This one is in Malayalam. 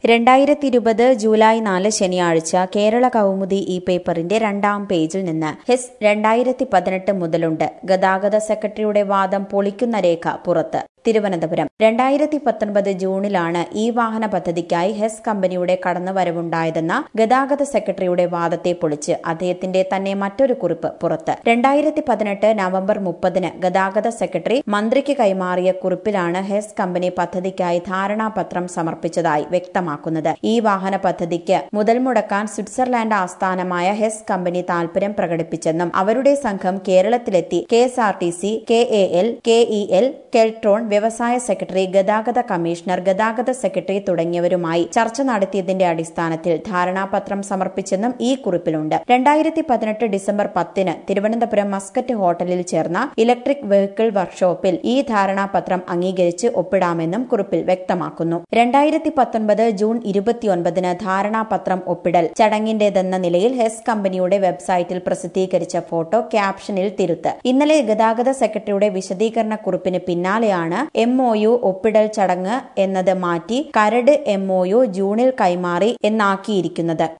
രണ്ടായിരത്തി ഇരുപത് ജൂലൈ നാല് ശനിയാഴ്ച കേരള കൗമുദി ഈ പേപ്പറിന്റെ രണ്ടാം പേജിൽ നിന്ന് ഹെസ് രണ്ടായിരത്തി പതിനെട്ട് മുതലുണ്ട് ഗതാഗത സെക്രട്ടറിയുടെ വാദം പൊളിക്കുന്ന രേഖ പുറത്ത് തിരുവനന്തപുരം രണ്ടായിരത്തി പത്തൊൻപത് ജൂണിലാണ് ഈ വാഹന പദ്ധതിക്കായി ഹെസ് കമ്പനിയുടെ കടന്നുവരവുണ്ടായതെന്ന ഗതാഗത സെക്രട്ടറിയുടെ വാദത്തെ പൊളിച്ച് അദ്ദേഹത്തിന്റെ തന്നെ മറ്റൊരു കുറിപ്പ് പുറത്ത് രണ്ടായിരത്തി പതിനെട്ട് നവംബർ മുപ്പതിന് ഗതാഗത സെക്രട്ടറി മന്ത്രിക്ക് കൈമാറിയ കുറിപ്പിലാണ് ഹെസ് കമ്പനി പദ്ധതിക്കായി ധാരണാപത്രം സമർപ്പിച്ചതായി വ്യക്തമാക്കുന്നത് ഈ വാഹന പദ്ധതിക്ക് മുതൽ മുടക്കാൻ സ്വിറ്റ്സർലാൻഡ് ആസ്ഥാനമായ ഹെസ് കമ്പനി താൽപര്യം പ്രകടിപ്പിച്ചെന്നും അവരുടെ സംഘം കേരളത്തിലെത്തി K S R T C K A L K E L Keltron വ്യവസായ സെക്രട്ടറി ഗതാഗത കമ്മീഷണർ ഗതാഗത സെക്രട്ടറി തുടങ്ങിയവരുമായി ചർച്ച നടത്തിയതിന്റെ അടിസ്ഥാനത്തിൽ ധാരണാപത്രം സമർപ്പിച്ചെന്നും ഈ കുറിപ്പിലുണ്ട് രണ്ടായിരത്തി പതിനെട്ട് ഡിസംബർ പത്തിന് തിരുവനന്തപുരം മസ്കറ്റ് ഹോട്ടലിൽ ചേർന്ന ഇലക്ട്രിക് വെഹിക്കിൾ വർക്ക്ഷോപ്പിൽ ഈ ധാരണാപത്രം അംഗീകരിച്ച് ഒപ്പിടാമെന്നും കുറിപ്പിൽ വ്യക്തമാക്കുന്നു രണ്ടായിരത്തി പത്തൊൻപത് ജൂൺ ഇരുപത്തിയൊൻപതിന് ധാരണാപത്രം ഒപ്പിടൽ ചടങ്ങിന്റേതെന്ന നിലയിൽ ഹെസ് കമ്പനിയുടെ വെബ്സൈറ്റിൽ പ്രസിദ്ധീകരിച്ച ഫോട്ടോ ക്യാപ്ഷനിൽ തിരുത്ത് ഇന്നലെ ഗതാഗത സെക്രട്ടറിയുടെ വിശദീകരണ കുറിപ്പിന് പിന്നാലെയാണ് എം ഒ യു ഒപ്പിടൽ ചടങ്ങ് എന്നത് മാറ്റി കരട് എം ഒ യു ജൂണിൽ കൈമാറി എന്നാക്കിയിരിക്കുന്നത്